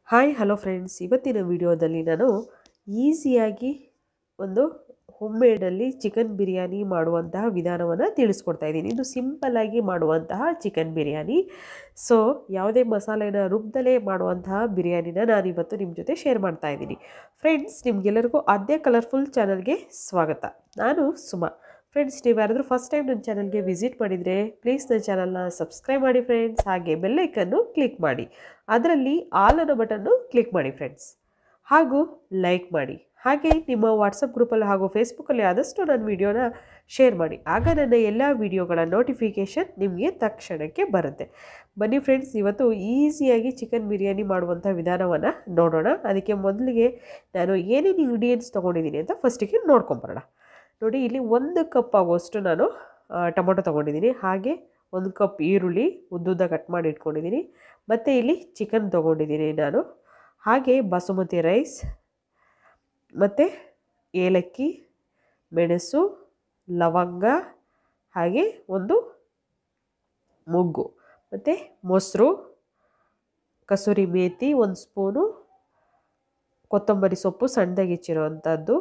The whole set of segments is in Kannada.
ಹಾಯ್ ಹಲೋ ಫ್ರೆಂಡ್ಸ್ ಇವತ್ತಿನ ವಿಡಿಯೋದಲ್ಲಿ ನಾನು ಈಸಿಯಾಗಿ ಒಂದು ಹೋಮ್ಮೇಡಲ್ಲಿ ಚಿಕನ್ ಬಿರಿಯಾನಿ ಮಾಡುವಂತಹ ವಿಧಾನವನ್ನು ತಿಳಿಸ್ಕೊಡ್ತಾ ಇದ್ದೀನಿ ಇದು ಸಿಂಪಲ್ಲಾಗಿ ಮಾಡುವಂತಹ ಚಿಕನ್ ಬಿರಿಯಾನಿ ಸೊ ಯಾವುದೇ ಮಸಾಲೆನ ರುಬ್ದಲೇ ಮಾಡುವಂತಹ ಬಿರಿಯಾನಿನ ನಾನಿವತ್ತು ನಿಮ್ಮ ಜೊತೆ ಶೇರ್ ಮಾಡ್ತಾ ಇದ್ದೀನಿ ಫ್ರೆಂಡ್ಸ್ ನಿಮಗೆಲ್ಲರಿಗೂ ಆದ್ಯ ಕಲರ್ಫುಲ್ ಚಾನಲ್ಗೆ ಸ್ವಾಗತ ನಾನು ಸುಮಾ ಫ್ರೆಂಡ್ಸ್ ನೀವು ಯಾರಾದರೂ ಫಸ್ಟ್ ಟೈಮ್ ನನ್ನ ಚಾನಲ್ಗೆ ವಿಸಿಟ್ ಮಾಡಿದರೆ ಪ್ಲೀಸ್ ನನ್ನ ಚಾನಲ್ನ ಸಬ್ಸ್ಕ್ರೈಬ್ ಮಾಡಿ ಫ್ರೆಂಡ್ಸ್ ಹಾಗೆ ಬೆಲ್ಲೈಕನ್ನು ಕ್ಲಿಕ್ ಮಾಡಿ ಅದರಲ್ಲಿ ಆಲ್ ಅನ್ನೋ ಬಟನ್ನು ಕ್ಲಿಕ್ ಮಾಡಿ ಫ್ರೆಂಡ್ಸ್ ಹಾಗೂ ಲೈಕ್ ಮಾಡಿ ಹಾಗೆ ನಿಮ್ಮ ವಾಟ್ಸಪ್ ಗ್ರೂಪಲ್ಲಿ ಹಾಗೂ ಫೇಸ್ಬುಕ್ಕಲ್ಲಿ ಆದಷ್ಟು ನನ್ನ ವಿಡಿಯೋನ ಶೇರ್ ಮಾಡಿ ಆಗ ನನ್ನ ಎಲ್ಲ ವಿಡಿಯೋಗಳ ನೋಟಿಫಿಕೇಷನ್ ನಿಮಗೆ ತಕ್ಷಣಕ್ಕೆ ಬರುತ್ತೆ ಬನ್ನಿ ಫ್ರೆಂಡ್ಸ್ ಇವತ್ತು ಈಸಿಯಾಗಿ ಚಿಕನ್ ಬಿರಿಯಾನಿ ಮಾಡುವಂಥ ವಿಧಾನವನ್ನು ನೋಡೋಣ ಅದಕ್ಕೆ ಮೊದಲಿಗೆ ನಾನು ಏನೇನು ಇಂಗ್ರೀಡಿಯೆಂಟ್ಸ್ ತೊಗೊಂಡಿದ್ದೀನಿ ಅಂತ ಫಸ್ಟಿಗೆ ನೋಡ್ಕೊಂಬರೋಣ ನೋಡಿ ಇಲ್ಲಿ ಒಂದು ಕಪ್ ಆಗುವಷ್ಟು ನಾನು ಆ, ಟೊಮೊಟೊ ತೊಗೊಂಡಿದ್ದೀನಿ ಹಾಗೆ ಒಂದು ಕಪ್ ಈರುಳ್ಳಿ ಉದ್ದುದ್ದ ಕಟ್ ಮಾಡಿ ಇಟ್ಕೊಂಡಿದ್ದೀನಿ ಮತ್ತು ಇಲ್ಲಿ ಚಿಕನ್ ತೊಗೊಂಡಿದ್ದೀನಿ ನಾನು ಹಾಗೆ ಬಾಸುಮತಿ ರೈಸ್ ಮತ್ತು ಏಲಕ್ಕಿ ಮೆಣಸು ಲವಂಗ ಹಾಗೆ ಒಂದು ಮೊಗ್ಗು ಮತ್ತು ಮೊಸರು ಕಸೂರಿ ಮೇಥಿ ಒಂದು ಸ್ಪೂನು ಕೊತ್ತಂಬರಿ ಸೊಪ್ಪು ಸಣ್ಣದಾಗಿ ಹೆಚ್ಚಿರೋವಂಥದ್ದು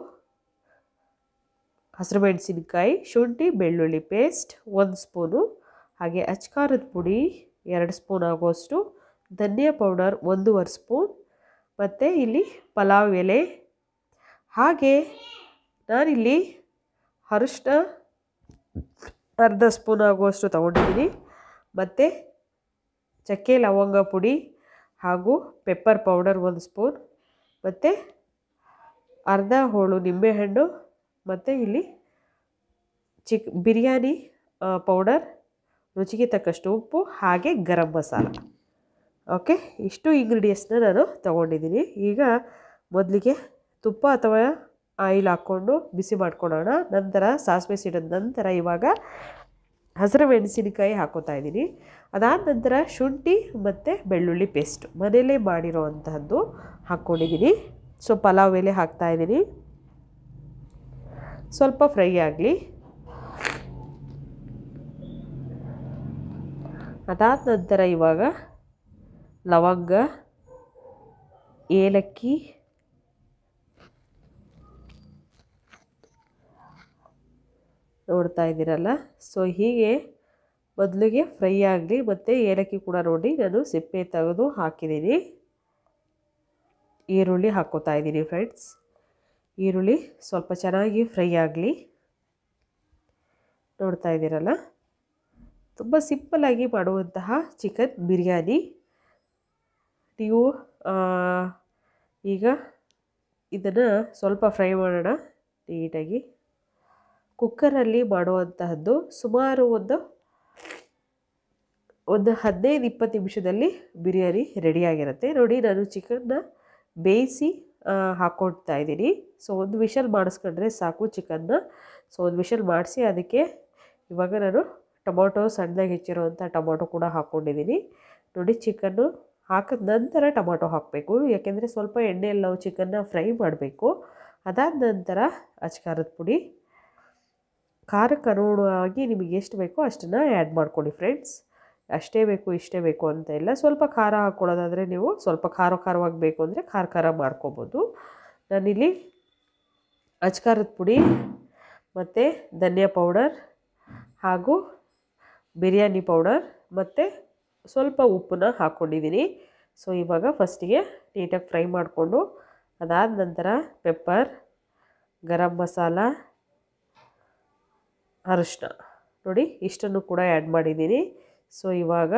ಹಸಿರು ಮೆಣಸಿನಕಾಯಿ ಶುಂಠಿ ಬೆಳ್ಳುಳ್ಳಿ ಪೇಸ್ಟ್ ಒಂದು ಸ್ಪೂನು ಹಾಗೆ ಅಚ್ಕಾರದ ಪುಡಿ ಎರಡು ಸ್ಪೂನ್ ಆಗುವಷ್ಟು ಧನಿಯಾ ಪೌಡರ್ ಒಂದೂವರೆ ಸ್ಪೂನ್ ಮತ್ತು ಇಲ್ಲಿ ಪಲಾವ್ ಎಲೆ ಹಾಗೆ ನಾನಿಲ್ಲಿ ಅರಿಶಿನ ಅರ್ಧ ಸ್ಪೂನ್ ಆಗುವಷ್ಟು ತೊಗೊಂಡಿದ್ದೀನಿ ಮತ್ತು ಚಕ್ಕೆ ಲವಂಗ ಪುಡಿ ಹಾಗೂ ಪೆಪ್ಪರ್ ಪೌಡರ್ ಒಂದು ಸ್ಪೂನ್ ಮತ್ತು ಅರ್ಧ ಹೋಳು ನಿಂಬೆಹಣ್ಣು ಮತ್ತು ಇಲ್ಲಿ ಚಿಕ್ ಬಿರಿಯಾನಿ ಆ, ಪೌಡರ್ ರುಚಿಗೆ ತಕ್ಕಷ್ಟು ಉಪ್ಪು ಹಾಗೆ ಗರಂ ಮಸಾಲ ಓಕೆ ಇಷ್ಟು ಇಂಗ್ರೀಡಿಯೆಂಟ್ಸ್ನ ನಾನು ತೊಗೊಂಡಿದ್ದೀನಿ ಈಗ ಮೊದಲಿಗೆ ತುಪ್ಪ ಅಥವಾ ಆಯಿಲ್ ಹಾಕ್ಕೊಂಡು ಬಿಸಿ ಮಾಡ್ಕೊಳ್ಳೋಣ ನಂತರ ಸಾಸಿವೆ ಸಿಡಿದ ನಂತರ ಇವಾಗ ಹಸಿರು ಮೆಣಸಿನಕಾಯಿ ಹಾಕೋತಾ ಇದ್ದೀನಿ ಅದಾದ ನಂತರ ಶುಂಠಿ ಮತ್ತು ಬೆಳ್ಳುಳ್ಳಿ ಪೇಸ್ಟ್ ಮನೆಯಲ್ಲೇ ಮಾಡಿರೋವಂತಹದ್ದು ಹಾಕ್ಕೊಂಡಿದ್ದೀನಿ ಸೊ ಪಲಾವ್ ಎಲೆ ಹಾಕ್ತಾಯಿದ್ದೀನಿ ಸ್ವಲ್ಪ ಫ್ರೈ ಆಗಲಿ ಅದಾದ ನಂತರ ಇವಾಗ ಲವಂಗ ಏಲಕ್ಕಿ ನೋಡ್ತಾ ಇದ್ದೀರಲ್ಲ ಸೊ ಹೀಗೆ ಮೊದಲಿಗೆ ಫ್ರೈ ಆಗಲಿ ಮತ್ತು ಏಲಕ್ಕಿ ಕೂಡ ನೋಡಿ ನಾನು ಸಿಪ್ಪೆ ತೆಗೆದು ಹಾಕಿದ್ದೀನಿ ಈರುಳ್ಳಿ ಹಾಕ್ಕೋತಾ ಇದ್ದೀನಿ ಫ್ರೆಂಡ್ಸ್ ಈರುಳ್ಳಿ ಸ್ವಲ್ಪ ಚೆನ್ನಾಗಿ ಫ್ರೈ ಆಗಲಿ ನೋಡ್ತಾ ಇದ್ದೀರಲ್ಲ ತುಂಬ ಸಿಂಪಲ್ಲಾಗಿ ಮಾಡುವಂತಹ ಚಿಕನ್ ಬಿರಿಯಾನಿ ನೀವು ಆ, ಈಗ ಇದನ್ನು ಸ್ವಲ್ಪ ಫ್ರೈ ಮಾಡೋಣ ನೀಟಾಗಿ ಕುಕ್ಕರಲ್ಲಿ ಮಾಡುವಂತಹದ್ದು ಸುಮಾರು ಒಂದು ಒಂದು ಹದಿನೈದು ಇಪ್ಪತ್ತು ನಿಮಿಷದಲ್ಲಿ ಬಿರಿಯಾನಿ ರೆಡಿಯಾಗಿರುತ್ತೆ ನೋಡಿ ನಾನು ಚಿಕನ್ನ ಬೇಯಿಸಿ ಆ, ಹಾಕ್ಕೊಳ್ತಾ ಇದ್ದೀನಿ ಸೊ ಒಂದು ವಿಷಲ್ ಮಾಡಿಸ್ಕೊಂಡ್ರೆ ಸಾಕು ಚಿಕನ್ನ ಸೊ ಒಂದು ವಿಷಲ್ ಮಾಡಿಸಿ ಅದಕ್ಕೆ ಇವಾಗ ನಾನು ಟೊಮೊಟೊ ಸಣ್ಣದಾಗಿ ಹೆಚ್ಚಿರುವಂಥ ಟೊಮೊಟೊ ಕೂಡ ಹಾಕ್ಕೊಂಡಿದ್ದೀನಿ ನೋಡಿ ಚಿಕನ್ನು ಹಾಕಿದ ನಂತರ ಟೊಮೊಟೊ ಹಾಕಬೇಕು ಯಾಕೆಂದರೆ ಸ್ವಲ್ಪ ಎಣ್ಣೆಯಲ್ಲಿ ನಾವು ಚಿಕನ್ನ ಫ್ರೈ ಮಾಡಬೇಕು ಅದಾದ ನಂತರ ಅಚ್ಕಾರದ ಪುಡಿ ಖಾರಕ್ಕೆ ಅನುಗುಣವಾಗಿ ನಿಮಗೆ ಎಷ್ಟು ಬೇಕೋ ಅಷ್ಟನ್ನು ಆ್ಯಡ್ ಮಾಡ್ಕೊಳ್ಳಿ ಫ್ರೆಂಡ್ಸ್ ಅಷ್ಟೇ ಬೇಕು ಇಷ್ಟೇ ಬೇಕು ಅಂತ ಇಲ್ಲ ಸ್ವಲ್ಪ ಖಾರ ಹಾಕ್ಕೊಳ್ಳೋದಾದರೆ ನೀವು ಸ್ವಲ್ಪ ಖಾರ ಖಾರವಾಗಿ ಬೇಕು ಅಂದರೆ ಖಾರ ಖಾರ ಮಾಡ್ಕೊಬೋದು ನಾನಿಲ್ಲಿ ಅಚ್ಕಾರದ ಪುಡಿ ಮತ್ತು ಧನಿಯಾ ಪೌಡರ್ ಹಾಗೂ ಬಿರಿಯಾನಿ ಪೌಡರ್ ಮತ್ತು ಸ್ವಲ್ಪ ಉಪ್ಪನ್ನ ಹಾಕ್ಕೊಂಡಿದ್ದೀನಿ ಸೊ ಇವಾಗ ಫಸ್ಟಿಗೆ ನೀಟಾಗಿ ಫ್ರೈ ಮಾಡಿಕೊಂಡು ಅದಾದ ನಂತರ ಪೆಪ್ಪರ್ ಗರಂ ಮಸಾಲ ಅರಿಶಿನ ನೋಡಿ ಇಷ್ಟನ್ನು ಕೂಡ ಆ್ಯಡ್ ಮಾಡಿದ್ದೀನಿ ಸೊ ಇವಾಗ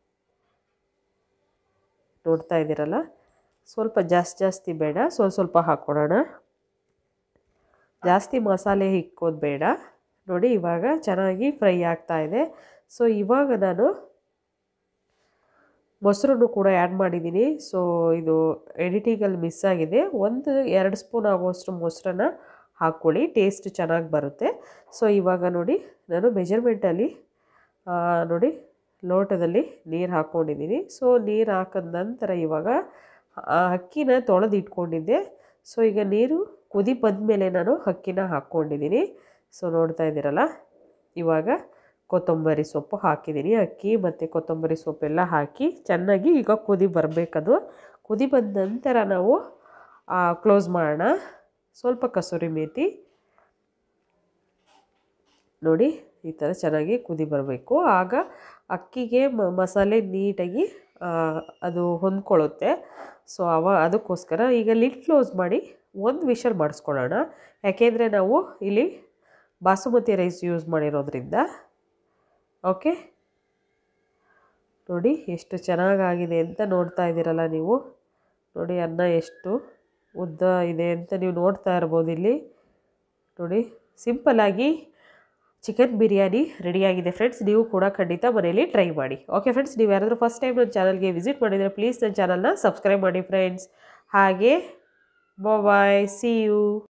ನೋಡ್ತಾ ಇದ್ದೀರಲ್ಲ ಸ್ವಲ್ಪ ಜಾಸ್ತಿ ಜಾಸ್ತಿ ಬೇಡ ಸ್ವಲ್ಪ ಸ್ವಲ್ಪ ಹಾಕ್ಕೊಡೋಣ ಜಾಸ್ತಿ ಮಸಾಲೆ ಇಕ್ಕೋದು ಬೇಡ ನೋಡಿ ಇವಾಗ ಚೆನ್ನಾಗಿ ಫ್ರೈ ಆಗ್ತಾ ಇದೆ ಸೊ ಇವಾಗ ನಾನು ಮೊಸರನ್ನು ಕೂಡ ಆ್ಯಡ್ ಮಾಡಿದ್ದೀನಿ ಸೊ ಇದು ಎಡಿಟಿಂಗಲ್ಲಿ ಮಿಸ್ ಆಗಿದೆ ಒಂದು ಎರಡು ಸ್ಪೂನ್ ಆಗುವಷ್ಟು ಮೊಸರನ್ನ ಹಾಕ್ಕೊಳ್ಳಿ ಟೇಸ್ಟ್ ಚೆನ್ನಾಗಿ ಬರುತ್ತೆ ಸೊ ಇವಾಗ ನೋಡಿ ನಾನು ಮೆಜರ್ಮೆಂಟಲ್ಲಿ ನೋಡಿ ಲೋಟದಲ್ಲಿ ನೀರು ಹಾಕ್ಕೊಂಡಿದ್ದೀನಿ ಸೊ ನೀರು ಹಾಕಿದ ನಂತರ ಇವಾಗ ಆ ಅಕ್ಕಿನ ತೊಳೆದು ಇಟ್ಕೊಂಡಿದ್ದೆ ಸೊ ಈಗ ನೀರು ಕುದಿ ಬಂದಮೇಲೆ ನಾನು ಅಕ್ಕಿನ ಹಾಕ್ಕೊಂಡಿದ್ದೀನಿ ಸೊ ನೋಡ್ತಾ ಇದ್ದೀರಲ್ಲ ಇವಾಗ ಕೊತ್ತಂಬರಿ ಸೊಪ್ಪು ಹಾಕಿದ್ದೀನಿ ಅಕ್ಕಿ ಮತ್ತು ಕೊತ್ತಂಬರಿ ಸೊಪ್ಪೆಲ್ಲ ಹಾಕಿ ಚೆನ್ನಾಗಿ ಈಗ ಕುದಿ ಬರಬೇಕದು ಕುದಿ ಬಂದ ನಂತರ ನಾವು ಕ್ಲೋಸ್ ಮಾಡೋಣ ಸ್ವಲ್ಪ ಕಸೂರಿ ಮೇಥಿ ನೋಡಿ ಈ ಥರ ಚೆನ್ನಾಗಿ ಕುದಿ ಬರಬೇಕು ಆಗ ಅಕ್ಕಿಗೆ ಮ ಮಸಾಲೆ ನೀಟಾಗಿ ಆ, ಅದು ಹೊಂದ್ಕೊಳ್ಳುತ್ತೆ ಸೊ ಅವ ಅದಕ್ಕೋಸ್ಕರ ಈಗ ಲಿಡ್ ಕ್ಲೋಸ್ ಮಾಡಿ ಒಂದು ವಿಷಲ್ ಮಾಡಿಸ್ಕೊಳ್ಳೋಣ ಯಾಕೆಂದರೆ ನಾವು ಇಲ್ಲಿ ಬಾಸುಮತಿ ರೈಸ್ ಯೂಸ್ ಮಾಡಿರೋದ್ರಿಂದ ಓಕೆ ನೋಡಿ ಎಷ್ಟು ಚೆನ್ನಾಗಾಗಿದೆ ಅಂತ ನೋಡ್ತಾ ಇದ್ದೀರಲ್ಲ ನೀವು ನೋಡಿ ಅನ್ನ ಎಷ್ಟು ಉದ್ದ ಇದೆ ಅಂತ ನೀವು ನೋಡ್ತಾ ಇರ್ಬೋದು ಇಲ್ಲಿ ನೋಡಿ ಸಿಂಪಲ್ಲಾಗಿ ಚಿಕನ್ ಬಿರಿಯಾನಿ ರೆಡಿಯಾಗಿದೆ ಫ್ರೆಂಡ್ಸ್ ನೀವು ಕೂಡ ಖಂಡಿತ ಮನೇಲಿ ಟ್ರೈ ಮಾಡಿ ಓಕೆ ಫ್ರೆಂಡ್ಸ್ ನೀವು ಯಾರಾದರೂ ಫಸ್ಟ್ ಟೈಮ್ ನನ್ನ ಚಾನಲ್ಗೆ ವಿಸಿಟ್ ಮಾಡಿದರೆ ಪ್ಲೀಸ್ ನನ್ನ ಚಾನಲ್ನ ಸಬ್ಸ್ಕ್ರೈಬ್ ಮಾಡಿ ಫ್ರೆಂಡ್ಸ್ ಹಾಗೆ ಬಾಯ್ ಸಿ ಯು